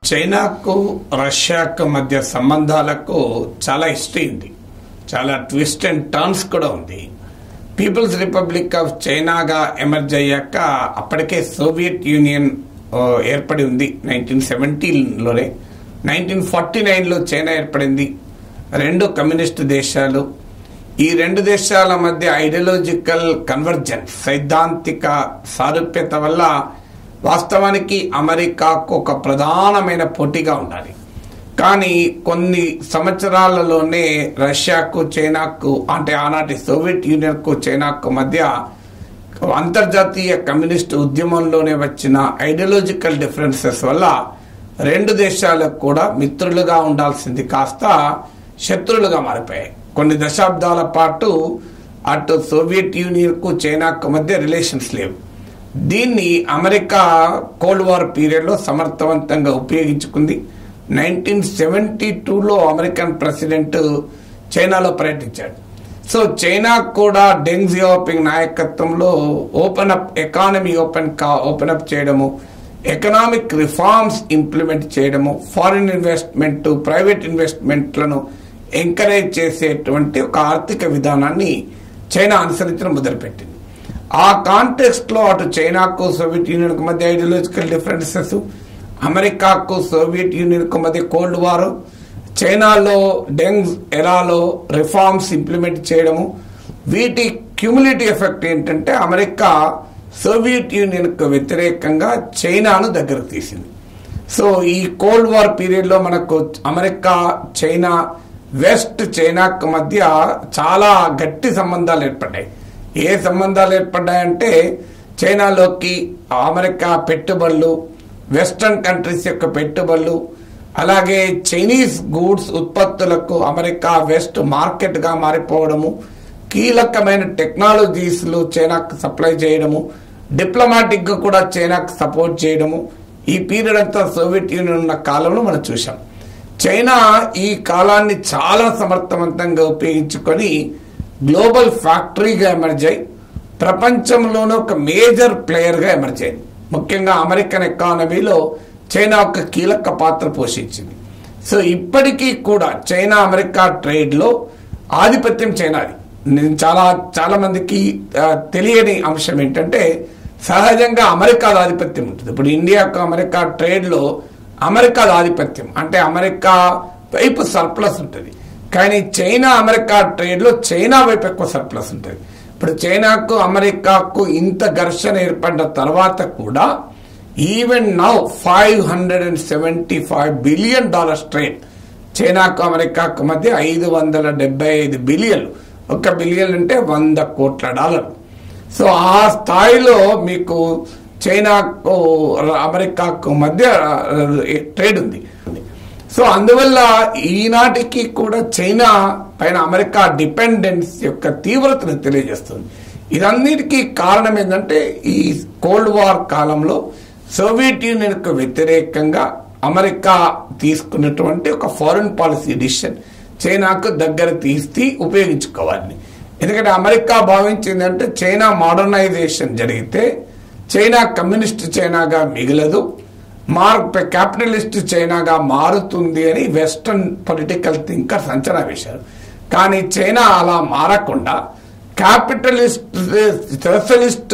చైనాకు రష్యాకు మధ్య సంబంధాలకు చాలా హిస్టరీ ఉంది చాలా ట్విస్ట్ అండ్ టర్న్స్ కూడా ఉంది పీపుల్స్ రిపబ్లిక్ ఆఫ్ చైనాగా ఎమర్జ్ అయ్యాక అప్పటికే సోవియట్ యూనియన్ ఆ, ఏర్పడి ఉంది నైన్టీన్ సెవెంటీన్లోనే నైన్టీన్ ఫార్టీ నైన్లో చైనా ఏర్పడింది రెండు కమ్యూనిస్ట్ దేశాలు ఈ రెండు దేశాల మధ్య ఐడియాలజికల్ కన్వర్జెన్స్ సైద్ధాంతిక సారూప్యత వల్ల వాస్తవానికి అమెరికాకు ఒక ప్రధానమైన పోటీగా ఉండాలి కానీ కొన్ని సంవత్సరాలలోనే రష్యాకు చైనాకు అంటే ఆనాటి సోవియట్ యూనియన్కు చైనాకు మధ్య అంతర్జాతీయ కమ్యూనిస్ట్ ఉద్యమంలోనే వచ్చిన ఐడియాలజికల్ డిఫరెన్సెస్ వల్ల రెండు దేశాలకు కూడా మిత్రులుగా ఉండాల్సింది కాస్త శత్రులుగా మారిపోయాయి కొన్ని దశాబ్దాల పాటు అటు సోవియట్ యూనియన్కు చైనాకు మధ్య రిలేషన్స్ లేవు దీన్ని అమెరికా కోల్డ్ వార్ పీరియడ్లో సమర్థవంతంగా ఉపయోగించుకుంది నైన్టీన్ సెవెంటీ టూలో అమెరికన్ ప్రెసిడెంట్ చైనాలో పర్యటించాడు సో చైనా కూడా డెంగ్ జియాపింగ్ నాయకత్వంలో ఓపెన్ అప్ ఎకానమీ ఓపెన్ కా ఓపెన్ అప్ చేయడము ఎకనామిక్ రిఫార్మ్స్ ఇంప్లిమెంట్ చేయడము ఫారిన్ ఇన్వెస్ట్మెంట్ ప్రైవేట్ ఇన్వెస్ట్మెంట్లను ఎంకరేజ్ చేసేటువంటి ఒక ఆర్థిక విధానాన్ని చైనా అనుసరించడం మొదలుపెట్టింది ఆ కాంటెక్స్ట్ లో అటు చైనాకు సోవియట్ యూనియన్కు మధ్య ఐడియాలజికల్ డిఫరెన్సెస్ అమెరికాకు సోవియట్ యూనియన్కు మధ్య కోల్డ్ వార్ చైనాలో డెంగ్ ఎరాలో రిఫార్మ్స్ ఇంప్లిమెంట్ చేయడము వీటి క్యూములేటివ్ ఎఫెక్ట్ ఏంటంటే అమెరికా సోవియట్ యూనియన్కు వ్యతిరేకంగా చైనాను దగ్గరకు తీసింది సో ఈ కోల్డ్ వార్ పీరియడ్ లో మనకు అమెరికా చైనా వెస్ట్ చైనాకు మధ్య చాలా గట్టి సంబంధాలు ఏర్పడ్డాయి ఏ సంబంధాలు ఏర్పడ్డాయంటే చైనాలోకి అమెరికా పెట్టుబడులు వెస్టర్న్ కంట్రీస్ యొక్క పెట్టుబడులు అలాగే చైనీస్ గూడ్స్ ఉత్పత్తులకు అమెరికా వెస్ట్ మార్కెట్ గా మారిపోవడము కీలకమైన టెక్నాలజీస్లు చైనాకు సప్లై చేయడము డిప్లొమాటిక్ గా కూడా చైనాకు సపోర్ట్ చేయడము ఈ పీరియడ్ అంతా సోవియట్ యూనియన్ ఉన్న కాలంలో మనం చూసాం చైనా ఈ కాలాన్ని చాలా సమర్థవంతంగా ఉపయోగించుకొని గ్లోబల్ ఫ్యాక్టరీగా ఎమర్జ్ అయి ప్రపంచంలోనే ఒక మేజర్ ప్లేయర్గా ఎమర్జ్ అయింది ముఖ్యంగా అమెరికన్ ఎకానమీలో చైనా ఒక కీలక పాత్ర పోషించింది సో ఇప్పటికీ కూడా చైనా అమెరికా ట్రేడ్లో ఆధిపత్యం చైనాది నేను చాలా చాలా మందికి ఆ, తెలియని అంశం ఏంటంటే సహజంగా అమెరికా ఆధిపత్యం ఉంటుంది ఇప్పుడు ఇండియాకు అమెరికా ట్రేడ్లో అమెరికా ఆధిపత్యం అంటే అమెరికా వైపు సర్ప్లస్ ఉంటుంది కానీ చైనా అమెరికా ట్రేడ్లో చైనా వైపు ఎక్కువ సర్ప్లస్ ఉంటుంది ఇప్పుడు చైనాకు అమెరికాకు ఇంత ఘర్షణ ఏర్పడిన తర్వాత కూడా even now five hundred and seventy five billion dollars trade చైనాకు అమెరికాకు మధ్య ఐదు వందల డెబ్బై ఐదు బిలియన్లు ఒక బిలియన్ అంటే వంద కోట్ల డాలర్లు సో ఆ స్థాయిలో మీకు చైనాకు అమెరికాకు మధ్య ట్రేడ్ ఉంది సో అందువల్ల ఈనాటికి కూడా చైనా పైన అమెరికా డిపెండెన్స్ యొక్క తీవ్రతను తెలియజేస్తుంది ఇదన్నిటికీ కారణం ఏంటంటే ఈ కోల్డ్ వార్ కాలంలో సోవియట్ యూనియన్కు వ్యతిరేకంగా అమెరికా తీసుకున్నటువంటి ఒక ఫారిన్ పాలసీ డిసిషన్ చైనాకు దగ్గర తీసి ఉపయోగించుకోవాలని ఎందుకంటే అమెరికా భావించిందంటే చైనా మోడర్నైజేషన్ జరిగితే చైనా కమ్యూనిస్ట్ చైనాగా మిగలదు మార్ క్యాపిటలిస్ట్ చైనాగా మారుతుంది అని వెస్టర్న్ పొలిటికల్ థింకర్స్ అంచనా వేశారు కానీ చైనా అలా మారకుండా క్యాపిటలిస్ట్ సోషలిస్ట్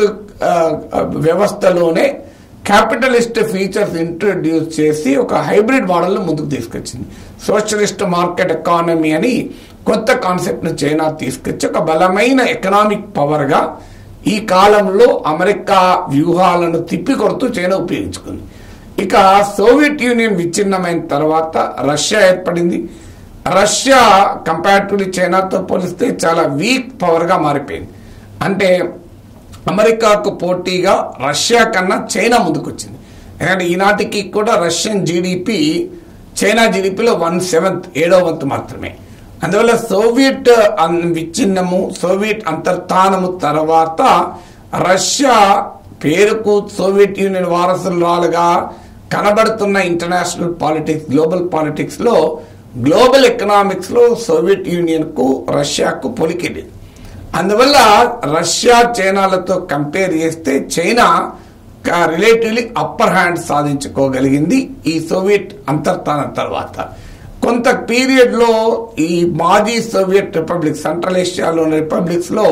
వ్యవస్థలోనే క్యాపిటలిస్ట్ ఫీచర్స్ ఇంట్రడ్యూస్ చేసి ఒక హైబ్రిడ్ మోడల్ను ముందుకు తీసుకొచ్చింది సోషలిస్ట్ మార్కెట్ ఎకానమీ అని కొత్త కాన్సెప్ట్ను చైనా తీసుకొచ్చి ఒక బలమైన ఎకనామిక్ పవర్గా ఈ కాలంలో అమెరికా వ్యూహాలను తిప్పికొడుతూ చైనా ఉపయోగించుకుంది ఇక సోవియట్ యూనియన్ విచ్ఛిన్నమైన తర్వాత రష్యా ఏర్పడింది రష్యా కంపారిటివ్లీ చైనాతో పోలిస్తే చాలా వీక్ పవర్గా మారిపోయింది అంటే అమెరికాకు పోటీగా రష్యా కన్నా చైనా ముందుకొచ్చింది ఎందుకంటే ఈనాటికి కూడా రష్యన్ జీడిపి చైనా జీడిపిలో వన్ సెవెంత్ ఏడో వంతు మాత్రమే అందువల్ల సోవియట్ అన్- విచ్ఛిన్నము సోవియట్ అంతర్ధానము తర్వాత రష్యా పేరుకు సోవియట్ యూనియన్ వారసురాలుగా కనబడుతున్న ఇంటర్నేషనల్ పాలిటిక్స్ గ్లోబల్ పాలిటిక్స్ లో గ్లోబల్ ఎకనామిక్స్ లో సోవియట్ యూనియన్ కు రష్యాకు పొలికెళ్ళింది అందువల్ల రష్యా చైనాలతో కంపేర్ చేస్తే చైనా రిలేటివ్లీ అప్పర్ హ్యాండ్ సాధించుకోగలిగింది ఈ సోవియట్ అంతర్ధానం తర్వాత కొంత పీరియడ్ లో ఈ మాజీ సోవియట్ రిపబ్లిక్ సెంట్రల్ ఏషియాలోని రిపబ్లిక్స్ లో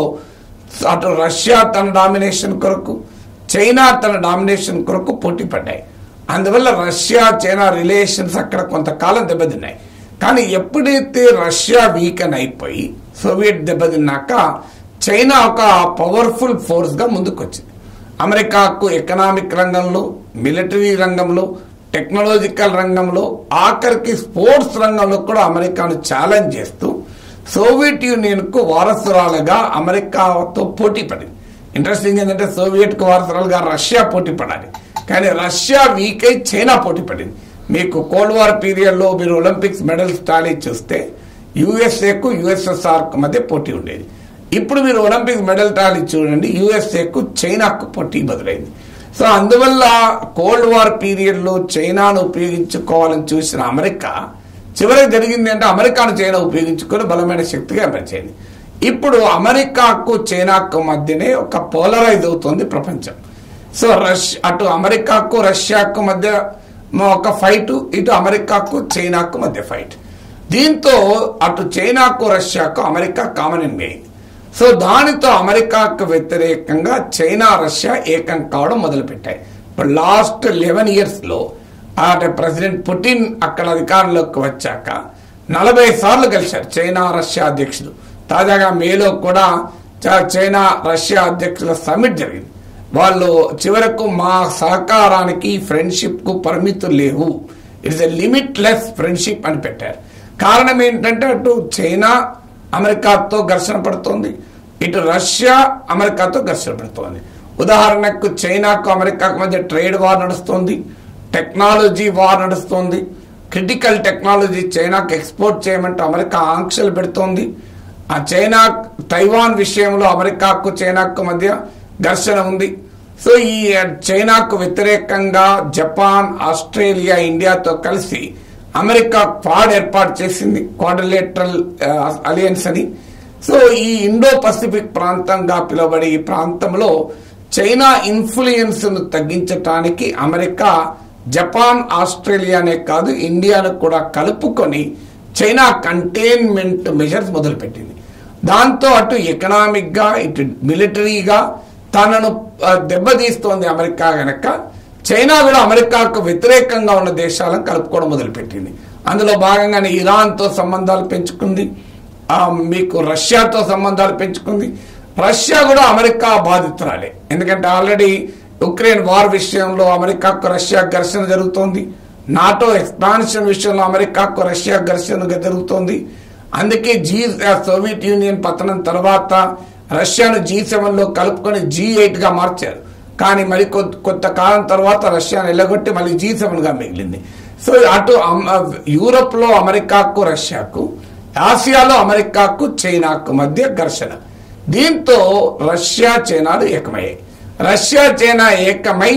అటు రష్యా తన డామినేషన్ కొరకు చైనా తన డామినేషన్ కొరకు పోటీ పడ్డాయి అందువల్ల రష్యా చైనా రిలేషన్స్ అక్కడ కొంతకాలం దెబ్బతిన్నాయి కానీ ఎప్పుడైతే రష్యా వీకెన్ అయిపోయి సోవియట్ దెబ్బతిన్నాక చైనా ఒక పవర్ఫుల్ ఫోర్స్ గా ముందుకొచ్చింది అమెరికాకు ఎకనామిక్ రంగంలో మిలిటరీ రంగంలో టెక్నాలజికల్ రంగంలో ఆఖరికి స్పోర్ట్స్ రంగంలో కూడా అమెరికాను ఛాలెంజ్ చేస్తూ సోవియట్ యూనియన్ కు వారసురాలుగా అమెరికాతో పోటీ పడింది ఇంట్రెస్టింగ్ ఏంటంటే సోవియట్ కు వారసురాలుగా రష్యా పోటీ పడాలి కానీ రష్యా వీక్ అయి చైనా పోటీ పడింది మీకు కోల్డ్ వార్ పీరియడ్ లో మీరు ఒలింపిక్స్ మెడల్స్ టాలీ చూస్తే యుఎస్ఏకు యుఎస్ఎస్ఆర్ మధ్య పోటీ ఉండేది ఇప్పుడు మీరు ఒలింపిక్ మెడల్ టాలీ చూడండి యుఎస్ఏకు చైనాకు పోటీ బదులైంది సో అందువల్ల కోల్డ్ వార్ పీరియడ్ లో చైనాను ఉపయోగించుకోవాలని చూసిన అమెరికా చివరికి జరిగింది అంటే అమెరికాను చైనా ఉపయోగించుకొని బలమైన శక్తిగా ఎమర్చింది ఇప్పుడు అమెరికాకు చైనాకు మధ్యనే ఒక పోలరైజ్ అవుతుంది ప్రపంచం సో రష్ అటు అమెరికాకు రష్యాకు మధ్య ఒక ఫైట్ ఇటు అమెరికాకు చైనాకు మధ్య ఫైట్ దీంతో అటు చైనాకు రష్యాకు అమెరికా కామన్ ఎనిమి అయింది సో దానితో అమెరికాకు వ్యతిరేకంగా చైనా రష్యా ఏకం కావడం మొదలుపెట్టాయి ఇప్పుడు లాస్ట్ లెవెన్ ఇయర్స్ లో అంటే ప్రెసిడెంట్ పుటిన్ అక్కడ అధికారంలోకి వచ్చాక నలభై సార్లు కలిశారు చైనా రష్యా అధ్యక్షులు తాజాగా మేలో కూడా చ- చైనా రష్యా అధ్యక్షుల సమ్మిట్ జరిగింది వాళ్ళు చివరకు మా సహకారానికి ఫ్రెండ్షిప్ కు పరిమితులు లేవు it's a limitless friendship అని పెట్టారు కారణం ఏంటంటే అటు చైనా అమెరికాతో ఘర్షణ పడుతోంది ఇటు రష్యా అమెరికాతో ఘర్షణ పడుతోంది ఉదాహరణకు చైనాకు అమెరికాకు మధ్య ట్రేడ్ వార్ నడుస్తోంది టెక్నాలజీ వార్ నడుస్తోంది క్రిటికల్ టెక్నాలజీ చైనాకు ఎక్స్పోర్ట్ చేయమంటే అమెరికా ఆంక్షలు పెడుతోంది ఆ చైనా తైవాన్ విషయంలో అమెరికాకు చైనాకు మధ్య ఘర్షణ ఉంది సో ఈ చైనాకు వ్యతిరేకంగా జపాన్ ఆస్ట్రేలియా ఇండియాతో కలిసి అమెరికా క్వాడ్ ఏర్పాటు చేసింది క్వాడ్రిలేటరల్ అలియన్స్ అని సో ఈ ఇండో పసిఫిక్ ప్రాంతంగా పిలువబడే ఈ ప్రాంతంలో చైనా ఇన్ఫ్లుయెన్స్ ను తగ్గించటానికి అమెరికా జపాన్ ఆస్ట్రేలియానే కాదు ఇండియాను కూడా కలుపుకొని చైనా కంటైన్మెంట్ మెజర్స్ మొదలుపెట్టింది దాంతో అటు ఎకనామిక్ గా ఇటు మిలిటరీగా తనను ఆ, దెబ్బతీస్తోంది అమెరికా గనక చైనా కూడా అమెరికాకు వ్యతిరేకంగా ఉన్న దేశాలను కలుపుకోవడం మొదలుపెట్టింది అందులో భాగంగానే ఇరాన్తో సంబంధాలు పెంచుకుంది ఆ, మీకు రష్యాతో సంబంధాలు పెంచుకుంది రష్యా కూడా అమెరికా బాధితురాలే ఎందుకంటే ఆల్రెడీ ఉక్రెయిన్ వార్ విషయంలో అమెరికాకు రష్యా ఘర్షణ జరుగుతోంది నాటో ఎక్స్పాన్షన్ విషయంలో అమెరికాకు రష్యా ఘర్షణ జరుగుతోంది అందుకే జీ సోవియట్ యూనియన్ పతనం తర్వాత రష్యాను జీ సెవెన్ లో కలుపుకొని జీ ఎయిట్ గా మార్చారు కానీ మరి కొ- కొంతకాలం తర్వాత రష్యాను ఎల్లగొట్టి మళ్ళీ జీ సెవెన్ గా మిగిలింది సో అటు అమ్- యూరోప్ లో అమెరికాకు రష్యాకు ఆసియాలో అమెరికాకు చైనాకు మధ్య ఘర్షణ దీంతో రష్యా చైనాలు ఏకమయ్యాయి రష్యా చైనా ఏకమై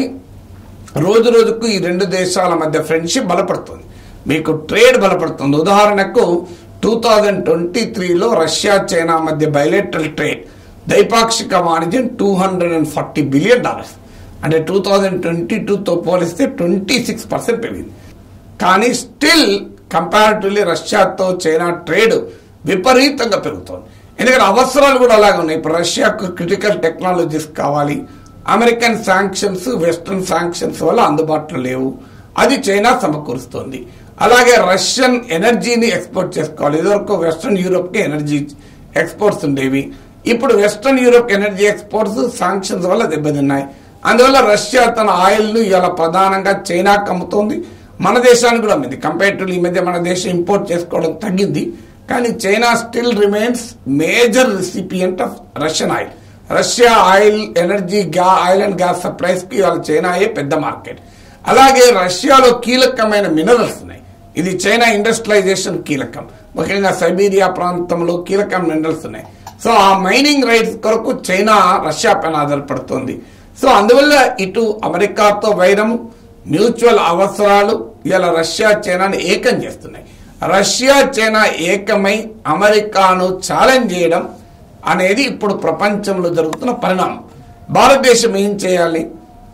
రోజు రోజుకు ఈ రెండు దేశాల మధ్య ఫ్రెండ్షిప్ బలపడుతుంది మీకు ట్రేడ్ బలపడుతుంది ఉదాహరణకు టూ థౌజండ్ ట్వంటీ త్రీలో రష్యా చైనా మధ్య బయలేటరల్ ట్రేడ్ ద్వైపాక్షిక వాణిజ్యం two hundred and forty billion dollars అంటే టూ థౌజండ్ ట్వంటీ టూతో పోలిస్తే ట్వంటీ సిక్స్ పర్సెంట్ పెరిగింది కానీ స్టిల్ కంపారిటివ్లీ రష్యాతో చైనా ట్రేడ్ విపరీతంగా పెరుగుతోంది ఎందుకంటే అవసరాలు కూడా అలాగే ఉన్నాయి ఇప్పుడు రష్యాకు క్రిటికల్ టెక్నాలజీస్ కావాలి అమెరికన్ శాంక్షన్స్ వెస్ట్రన్ శాంక్షన్స్ వల్ల అందుబాటులో లేవు అది చైనా సమకూరుస్తోంది అలాగే రష్యన్ ఎనర్జీని ఎక్స్పోర్ట్ చేసుకోవాలి ఇదివరకు వెస్ట్రన్ యూరోప్ కి ఎనర్జీ ఎక్స్పోర్ట్స్ ఉండేవి ఇప్పుడు western Europe energy exports sanctions వల్ల దెబ్బతిన్నాయి అందువల్ల రష్యా తన ఆయిల్ ను ఇలా ప్రధానంగా చైనాకు అమ్ముతోంది మన దేశానికి కూడా అమ్మింది కంపేరిటివ్ ఈ మధ్య మన దేశం ఇంపోర్ట్ చేసుకోవడం తగ్గింది కానీ China still remains major recipient of Russian oil Russia oil energy గా ఆయిల్ అండ్ గ్యాస్ సప్లైస్ కి ఇవాళ చైనాయే పెద్ద మార్కెట్ అలాగే రష్యాలో కీలకమైన మినరల్స్ ఉన్నాయి ఇది చైనా ఇండస్ట్రియలైజేషన్ కీలకం ముఖ్యంగా సైబీరియా ప్రాంతంలో కీలక మినరల్స్ ఉన్నాయి సో ఆ మైనింగ్ రైట్స్ కొరకు చైనా రష్యా పైన ఆధారపడుతుంది సో అందువల్ల ఇటు అమెరికాతో వైరము మ్యూచువల్ అవసరాలు ఇలా రష్యా చైనాని ఏకం చేస్తున్నాయి రష్యా చైనా ఏకమై అమెరికాను ఛాలెంజ్ చేయడం అనేది ఇప్పుడు ప్రపంచంలో జరుగుతున్న పరిణామం భారతదేశం ఏం చేయాలి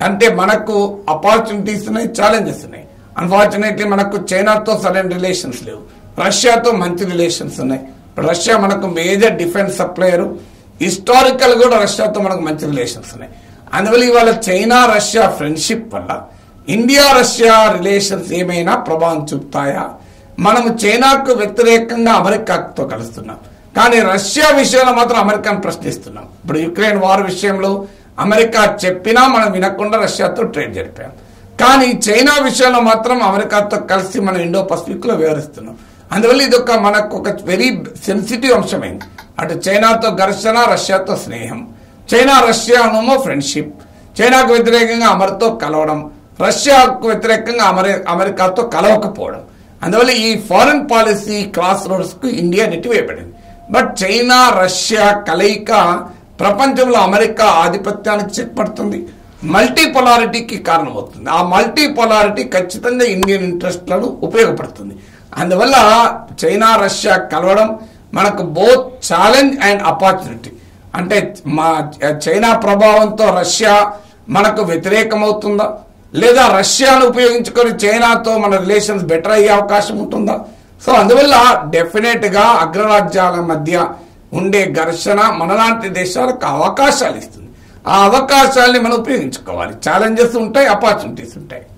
అంటే మనకు ఆపర్చునిటీస్ ఉన్నాయి ఛాలెంజెస్ ఉన్నాయి అన్ఫార్చునేట్లీ మనకు చైనాతో సరైన రిలేషన్స్ లేవు రష్యాతో మంచి రిలేషన్స్ ఉన్నాయి ఇప్పుడు రష్యా మనకు మేజర్ డిఫెన్స్ సప్లయర్ హిస్టారికల్ కూడా రష్యాతో మనకు మంచి రిలేషన్స్ ఉన్నాయి అందువల్ల ఇవాళ చైనా రష్యా ఫ్రెండ్షిప్ వల్ల ఇండియా రష్యా రిలేషన్స్ ఏమైనా ప్రభావం చూపుతాయా మనము చైనాకు వ్యతిరేకంగా అమెరికాతో కలుస్తున్నాం కానీ రష్యా విషయంలో మాత్రం అమెరికాను ప్రశ్నిస్తున్నాం ఇప్పుడు యుక్రెయిన్ వార్ విషయంలో అమెరికా చెప్పినా మనం వినకుండా రష్యాతో ట్రేడ్ జరిపాం కానీ చైనా విషయంలో మాత్రం అమెరికాతో కలిసి మనం ఇండో పసిఫిక్ లో వ్యవహరిస్తున్నాం అందువల్ల ఇది ఒక మనకు ఒక వెరీ సెన్సిటివ్ అంశమైంది అటు చైనాతో ఘర్షణ రష్యాతో స్నేహం చైనా రష్యానేమో ఫ్రెండ్షిప్ చైనాకు వ్యతిరేకంగా అమెరితో కలవడం రష్యాకు వ్యతిరేకంగా అమెరి అమెరికాతో కలవకపోవడం అందువల్ల ఈ ఫారెన్ పాలసీ క్రాస్ రోడ్స్ కు ఇండియా నెట్టివేయబడింది బట్ చైనా రష్యా కలయిక ప్రపంచంలో అమెరికా ఆధిపత్యానికి చెక్ పడుతుంది మల్టీ పొలారిటీకి కారణమవుతుంది ఆ మల్టీ పొలారిటీ ఖచ్చితంగా ఇండియన్ ఇంట్రెస్ట్లను ఉపయోగపడుతుంది అందువల్ల చైనా రష్యా కలవడం మనకు బోత్ ఛాలెంజ్ అండ్ ఆపర్చునిటీ అంటే మా చైనా ప్రభావంతో రష్యా మనకు వ్యతిరేకమవుతుందా లేదా రష్యాను ఉపయోగించుకొని చైనాతో మన రిలేషన్స్ బెటర్ అయ్యే అవకాశం ఉంటుందా సో అందువల్ల డెఫినెట్ గా అగ్రరాజ్యాల మధ్య ఉండే ఘర్షణ మనలాంటి దేశాలకు అవకాశాలు ఇస్తుంది ఆ అవకాశాలని మనం ఉపయోగించుకోవాలి ఛాలెంజెస్ ఉంటాయి ఆపర్చునిటీస్ ఉంటాయి